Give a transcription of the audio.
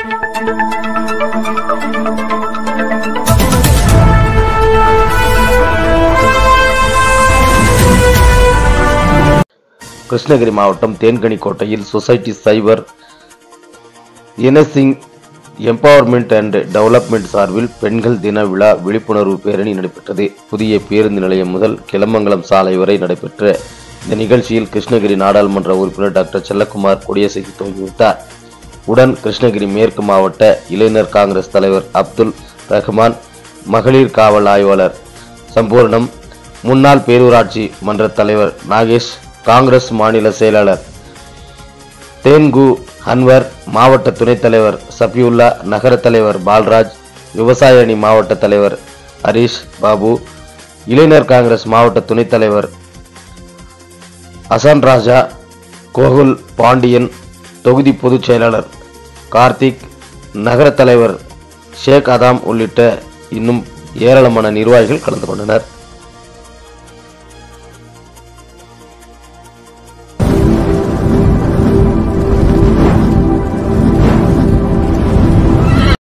கிருஷ்ணகிரி மாவட்டம் தேன்கனிக்கோட்டையில் சொசைட்டி சைபர் இனசிங் எம்பவர்மெண்ட் அண்ட் டெவலப்மெண்ட் சார்பில் பெண்கள் தின விழா விழிப்புணர்வு பேரணி நடைபெற்றது புதிய பேருந்து நிலையம் முதல் கிளமங்கலம் சாலை வரை நடைபெற்ற இந்த நிகழ்ச்சியில் கிருஷ்ணகிரி நாடாளுமன்ற உறுப்பினர் டாக்டர் செல்லக்குமார் கொடியசைத்து துவங்கி வைத்தார் உடன் கிருஷ்ணகிரி மேற்கு மாவட்ட இளைஞர் காங்கிரஸ் தலைவர் அப்துல் ரஹ்மான் மகளிர் காவல் ஆய்வாளர் சம்பூர்ணம் முன்னாள் பேரூராட்சி மன்ற தலைவர் நாகேஷ் காங்கிரஸ் மாநில செயலாளர் தேன்கு அன்வர் மாவட்ட துணைத் தலைவர் சபியுல்லா நகர தலைவர் பால்ராஜ் விவசாய அணி மாவட்ட தலைவர் ஹரீஷ் பாபு இளைஞர் காங்கிரஸ் மாவட்ட துணைத் தலைவர் அசன் ராஜா கோகுல் பாண்டியன் தொகுதி பொதுச் செயலாளர் கார்த்திக் நகர தலைவர் ஷேக் அதாம் உள்ளிட்ட இன்னும் ஏராளமான நிர்வாகிகள் கலந்து கொண்டனர்